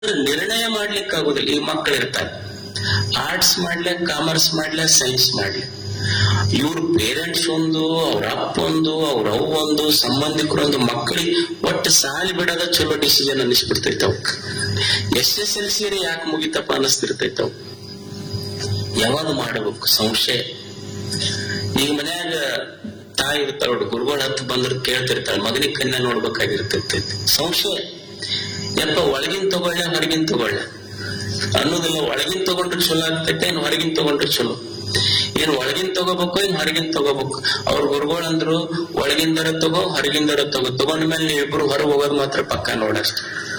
ನಿರ್ಣಯ ಮಾಡ್ಲಿಕ್ಕೆ ಆಗುದಿಲ್ಲ ಈ ಮಕ್ಕಳು ಇರ್ತಾರೆ ಆರ್ಟ್ಸ್ ಮಾಡ್ಲೆ ಕಾಮರ್ಸ್ ಮಾಡ್ಲೆ ಸೈನ್ಸ್ ಮಾಡ್ಲೆ ಇವ್ರ ಪೇರೆಂಟ್ಸ್ ಒಂದು ಅವ್ರ ಅಪ್ಪ ಒಂದು ಅವ್ರ ಅವ್ವ ಒಂದು ಸಂಬಂಧಿಕರೊಂದು ಮಕ್ಕಳಿಗೆ ಒಟ್ಟು ಸಾಲಿ ಬಿಡೋದ ಚಲೋ ಡಿಸಿಷನ್ ಅನ್ನಿಸ್ಬಿಡ್ತೈತೆ ಅವಕ್ ಎಸ್ ಎಸ್ ಎಲ್ ಸಿ ಯಾಕೆ ಮುಗಿತಪ್ಪ ಅನ್ನಿಸ್ತಿರ್ತೈತೆ ಅವ್ ಯಾವಾಗ ಮಾಡಬೇಕು ಸಂಶಯ ಈಗ ಮನ್ಯಾಗ ತಾಯಿ ಇರ್ತಾಳ ನೋಡು ಗುರುಗಳು ಹತ್ತು ಬಂದ್ರೆ ಕೇಳ್ತಿರ್ತಾಳೆ ಮಗನಿಗೆ ಕನ್ಯಾ ನೋಡ್ಬೇಕಾಗಿರ್ತೈತಿ ಸಂಶಯ ಯಪ್ಪ ಒಳಗಿನ ತಗೊಳ್ಳ ಹೊರಗಿನ ತಗೊಳ್ಳ ಅನ್ನೋದಿಲ್ಲ ಒಳಗಿನ ತಗೊಂಡ್ರೆ ಚಲೋ ಆಗ್ತೈತೆ ಏನ್ ಹೊರಗಿನ ತಗೊಂಡ್ರೆ ಚಲೋ ಏನ್ ಒಳಗಿನ ತಗೋಬೇಕು ಏನ್ ಹೊರಗಿನ ತಗೋಬೇಕು ಅವ್ರ ಗುರುಗಳು ಅಂದ್ರು ಒಳಗಿಂದರ ತಗೋ ಹೊರಗಿಂದರ ತಗೋ ತಗೊಂಡ ಮೇಲೆ ನೀವು ಇಬ್ರು ಹೊರಗೆ ಹೋಗೋದು ಮಾತ್ರ ಪಕ್ಕ ನೋಡಷ್ಟ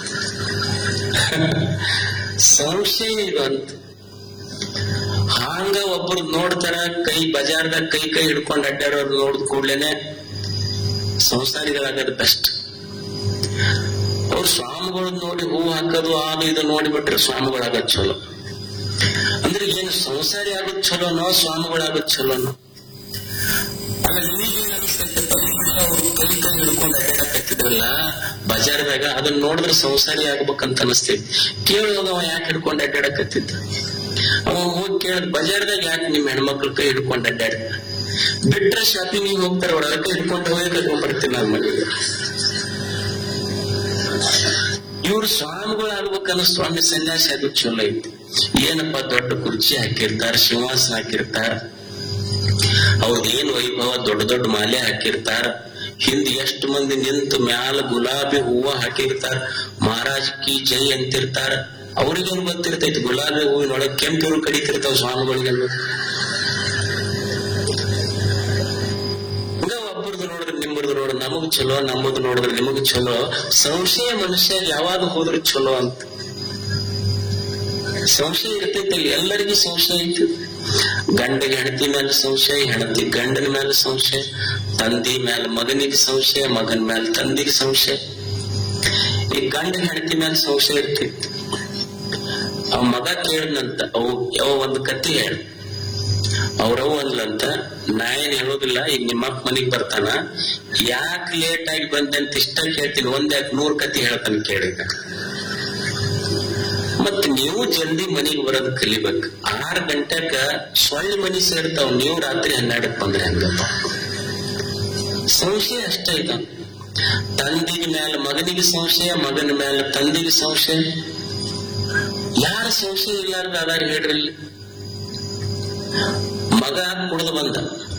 ಸಂಶಯ ಇದು ಅಂತ ಹಾಂಗ ಒಬ್ರು ನೋಡ್ತಾರ ಕೈ ಬಜಾರ್ದಾಗ ಕೈ ಕೈ ಹಿಡ್ಕೊಂಡ್ ಅಡ್ಡಾಡೋರು ನೋಡಿದ ಕೂಡ್ಲೇನೆ ಸಂಸಾರಿಗಳಾಗದ ಬೆಸ್ಟ್ ಅವ್ರ ಸ್ವಾಮಿಗಳು ನೋಡಿ ಹೂ ಹಾಕೋದು ಅದು ಇದು ನೋಡಿಬಿಟ್ರೆ ಸ್ವಾಮಿಗಳಾಗದ್ ಚಲೋ ಅಂದ್ರೆ ಏನು ಸಂಸಾರಿ ಆಗೋದ್ ಚಲೋನೋ ಸ್ವಾಮಿಗಳಾಗೋದ್ ಚಲೋನೋ ಅಲ್ಲ ನಿಮಗೇನ್ ಅನಿಸ್ತೈತೆ ಅವ್ರು ಕೈ ಕೈ ಹಿಡ್ಕೊಂಡು ಅಡ್ಡಾಡಕತ್ತಿದ್ರಲ್ಲ ಬಜಾರ್ದಾಗ ಅದನ್ನ ನೋಡಿದ್ರೆ ಸಂಸಾರಿ ಆಗ್ಬೇಕಂತ ಅನಸ್ತೈತಿ ಕೇಳುವಾಗ ಅವ ಯಾಕೆ ಹಿಡ್ಕೊಂಡು ಅಡ್ಡಾಡಕತ್ತಿದ್ದ ಅವ ಹೋಗಿ ಕೇಳಿದ್ ಬಜಾರ್ದಾಗ ಯಾಕೆ ನಿಮ್ ಹೆಣ್ಮಕ್ಳು ಕೈ ಹಿಡ್ಕೊಂಡು ಅಡ್ಡಾಡ ಬಿಟ್ರೆ ಶಾಪಿಂಗ್ ಹೋಗ್ತಾರ ಅವ್ರ ಕೈ ಹಿಡ್ಕೊಂಡು ಹೋಗಿ ಕರ್ಕೊಂಡ್ ಬರ್ತೀನಿ ನಾನು ಮನೆಗೆ ಇವ್ರು ಸ್ವಾಮಿಗಳು ಆಗ್ಬೇಕನ್ನೋ ಸ್ವಾಮಿ ಸನ್ಯಾಸಿ ಅದು ಚಲೋ ಐತಿ ಏನಪ್ಪ ದೊಡ್ಡ ಕುರ್ಚಿ ಹಾಕಿರ್ತಾರ ಸಿಂಹಾಸನ ಹಾಕಿರ್ತಾರ ಅವ್ರದ್ ಏನ್ ವೈಭವ ದೊಡ್ಡ ದೊಡ್ಡ ಮಾಲೆ ಹಾಕಿರ್ತಾರ ಹಿಂದ್ ಎಷ್ಟು ಮಂದಿ ನಿಂತು ಮ್ಯಾಲ ಗುಲಾಬಿ ಹೂವ ಹಾಕಿರ್ತಾರ ಮಹಾರಾಜ್ ಕಿ ಜೈ ಅಂತಿರ್ತಾರ ಅವ್ರಿಗೇನ್ ಗೊತ್ತಿರ್ತೈತಿ ಗುಲಾಬಿ ಹೂವಿನೊಳಗೆ ಕೆಂಪು ಕಡಿತಿರ್ತಾವ ಸ್ವಾಮಿಗಳಿಗೆಲ್ಲ ಹಂಗ ಒಬ್ಬರದು ನೋಡಿದ್ರೆ ನಿಮ್ಮದು ನೋಡಿದ್ರೆ ನಮಗ್ ಚಲೋ ನಮ್ಮದು ನೋಡಿದ್ರೆ ನಿಮಗ್ ಚಲೋ ಸಂಶಯ ಮನುಷ್ಯ ಯಾವಾಗ ಹೋದ್ರು ಚಲೋ ಅಂತ ಸಂಶಯ ಇರ್ತೈತಿ ಎಲ್ಲರಿಗೂ ಸಂಶಯ ಐತಿ ಗಂಡಗೆ ಹೆಂಡತಿ ಮೇಲೆ ಸಂಶಯ ಹೆಂಡತಿ ಗಂಡನ ಮೇಲೆ ಸಂಶಯ ತಂದಿ ಮೇಲೆ ಮಗನಿಗೆ ಸಂಶಯ ಮಗನ ಮೇಲೆ ತಂದಿಗೆ ಸಂಶಯ ಈ ಗಂಡ ಹೆಂಡತಿ ಮೇಲೆ ಸಂಶಯ ಇರ್ತೈತಿ ಅವ ಮಗ ಕೇಳಿದ್ನಂತ ಅವು ಯಾವ ಒಂದು ಕತ್ತಿ ಹೇಳ ಅವ್ರವ್ ಅಂದ್ಲಂತ ನಾ ಏನ್ ಹೇಳೋದಿಲ್ಲ ಈಗ ನಿಮ್ಮ ಅಪ್ಪ ಮನಿಗ್ ಬರ್ತಾನ ಯಾಕೆ ಲೇಟ್ ಆಗಿ ಬಂದೆ ಅಂತ ಇಷ್ಟ ಕೇಳ್ತೀನಿ ಒಂದ್ ಯಾಕೆ ನೂರ್ ಕತ್ತಿ ಹೇಳ್ತಾನೆ ಕೇಳಿದ ಮತ್ ನೀವು ಜಲ್ದಿ ಮನಿಗ್ ಬರೋದ್ ಕಲಿಬೇಕು ಆರ್ ಗಂಟೆಗ ಸೊಳ್ಳೆ ಮನಿ ಸೇರ್ತಾವ್ ನೀವು ರಾತ್ರಿ ಹನ್ನೆರಡಕ್ ಬಂದ್ರೆ ಹಂಗಪ್ಪ ಸಂಶಯ ಅಷ್ಟೇ ಇದ ತಂದಿಗೆ ಮೇಲೆ ಮಗನಿಗೆ ಸಂಶಯ ಮಗನ ಮೇಲೆ ತಂದಿಗೆ ಸಂಶಯ ಯಾರ ಸಂಶಯ ಇಲ್ಲಾರ್ದ ಅದಾರ ಹೇಳ್ರಿ ಇಲ್ಲಿ? ಮಗ ಕುಡ್ದು ಬಂದ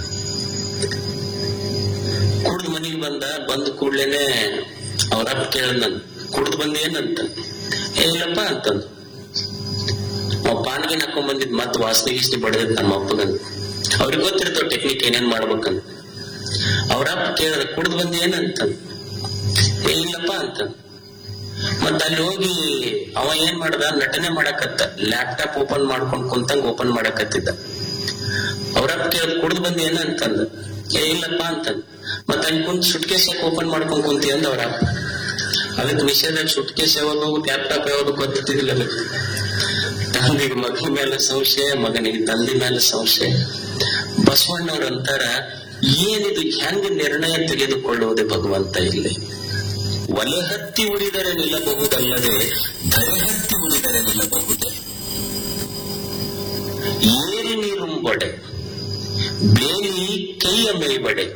ಕುಡ್ದು ಮನೆಗೆ ಬಂದ ಬಂದ ಕೂಡ್ಲೇನೆ ಅವ್ರ ಅಪ್ಪ ಕೇಳ್ದ ಕುಡ್ದು ಬಂದ ಏನಂತ "ಏ, ಇಲ್ಲಪ್ಪ ಅಂತಂದ ಅವ್ ಪಾನ್ಗಿನ್ ಹಾಕೊಂಡ್ ಬಂದಿದ್ ಮತ್ ವಾಸನೆ ಗೀಸನೆ ಬಡದ್ ನಮ್ಮ ಅಪ್ಪಗಂತ ಅವ್ರಿಗೆ ಗೊತ್ತಿರ್ತಾವ ಟೆಕ್ನಿಕ್ ಏನೇನ್ ಮಾಡ್ಬೇಕಂತ ಅವ್ರ ಅಪ್ಪ ಕೇಳಿದ ಕುಡ್ದು ಬಂದ ಏನಂತ ಏ ಇಲ್ಲಪ್ಪ ಅಂತ ಮತ್ತ ಅಲ್ಲಿ ಹೋಗಿ ಅವ ಏನ್ ಮಾಡ್ದ ನಟನೆ ಮಾಡಕತ್ತ ಲ್ಯಾಪ್ಟಾಪ್ ಓಪನ್ ಮಾಡ್ಕೊಂಡ್ ಕುಂತಂಗ್ ಓಪನ್ ಮಾಡಕತ್ತಿದ್ದ ಅವ್ರಪ್ಪ ಕೇಳಿದ್ ಕುಡ್ದು ಬಂದ್ ಏನ ಅಂತಂದ ಏ ಇಲ್ಲಪ್ಪ ಅಂತಂದ ಮತ್ತ ಅಲ್ಲಿ ಕುಂತ್ ಸುಟ್ಕೇಸ್ ಯಾಕೆ ಓಪನ್ ಮಾಡ್ಕೊಂಡ್ ಕುಂತಿ ಅಂದ ಅವ್ರ ಅದಕ್ಕೆ ನಿಷೇಧ ಸುಟ್ಕೇಸ್ ಯಾವುದು ಲ್ಯಾಪ್ಟಾಪ್ ಯಾವುದು ಗೊತ್ತಿದ್ದಿಲ್ಲ ಅದಕ್ಕೆ ತಂದೆಗೆ ಮಗನ ಮೇಲೆ ಸಂಶಯ ಮಗನಿಗೆ ತಂದೆ ಮೇಲೆ ಸಂಶಯ ಬಸವಣ್ಣವ್ರ ಅಂತಾರ ಏನಿದು ಹೆಂಗ ನಿರ್ಣಯ ತೆಗೆದುಕೊಳ್ಳುವುದೇ ಭಗವಂತ ಇಲ್ಲಿ ಒಲೆ ಹತ್ತಿ ಉಳಿದರೆ ನಿಲ್ಲಬಹುದಲ್ಲದೆ ಧರೆ ಹತ್ತಿ ಉಳಿದರೆ ನಿಲ್ಲಬಹುದೇ ಏರಿ ನೀರುಂಬಡೆ ಬೇಲಿ ಕೈಯ ಮೇಲ್ಬಡೆ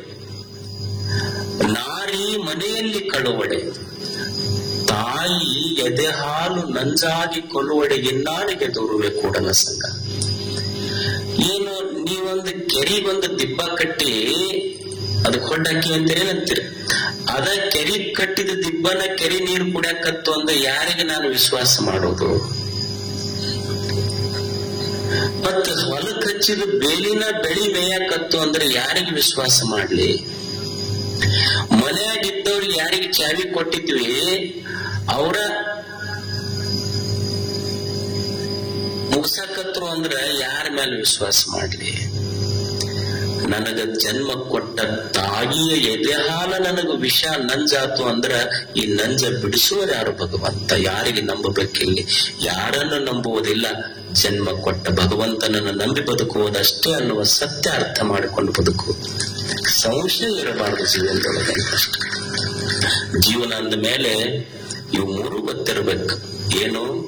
ನಾರಿ ಮನೆಯಲ್ಲಿ ಕಳುವಡೆ ತಾಯಿ ಎದೆ ಹಾಲು ನಂಜಾಗಿ ಕೊಲ್ಲುವಡೆ ಎನ್ನಾಳಿಗೆ ದೂರುವೆ ಕೂಡಲ ಸಂಘ ಏನು ನೀವೊಂದು ಕೆರಿಗೊಂದು ದಿಬ್ಬ ಕಟ್ಟಿ ಅದಕ್ಕೆ ಹೊಡ್ಡಾಕಿ ಅಂತ ಏನಂತೀರಿ ಅದ ಕೆರಿ ಕಟ್ಟಿದ ದಿಬ್ಬನ ಕೆರಿ ನೀರು ಕುಡಿಯಕತ್ತು ಅಂದ್ರೆ ಯಾರಿಗೆ ನಾನು ವಿಶ್ವಾಸ ಮಾಡೋದು ಮತ್ತ ಹೊಲಕ್ ಹಚ್ಚಿದ ಬೇಲಿನ ಬೆಳಿ ಮೇಯಕತ್ತು ಅಂದ್ರೆ ಯಾರಿಗೆ ವಿಶ್ವಾಸ ಮಾಡ್ಲಿ ಮನೆಯಾಗಿದ್ದವ್ರಿಗೆ ಯಾರಿಗೆ ಚಾವಿ ಕೊಟ್ಟಿದ್ವಿ ಅವರ ಮುಗ್ಸಕತ್ರು ಅಂದ್ರ ಯಾರ ಮೇಲೆ ವಿಶ್ವಾಸ ಮಾಡ್ಲಿ ನನಗ ಜನ್ಮ ಕೊಟ್ಟ ತಾಯಿಯ ಎದೆ ಹಾಲ ನನಗ ವಿಷ ನಂಜಾತು ಅಂದ್ರ ಈ ನಂಜ ಬಿಡಿಸುವರು ಯಾರು ಭಗವಂತ ಯಾರಿಗೆ ನಂಬಬೇಕಿಲ್ಲಿ ಯಾರನ್ನು ನಂಬುವುದಿಲ್ಲ ಜನ್ಮ ಕೊಟ್ಟ ಭಗವಂತನನ್ನು ನಂಬಿ ಬದುಕುವುದಷ್ಟೇ ಅನ್ನುವ ಸತ್ಯ ಅರ್ಥ ಮಾಡಿಕೊಂಡು ಬದುಕು ಸಂಶಯ ಇರಬಾರದು ಜೀವನದೊಳಗೆ ಅಷ್ಟೇ ಜೀವನ ಅಂದ ಮೇಲೆ ಇವು ಮೂರು ಗೊತ್ತಿರ್ಬೇಕು ಏನು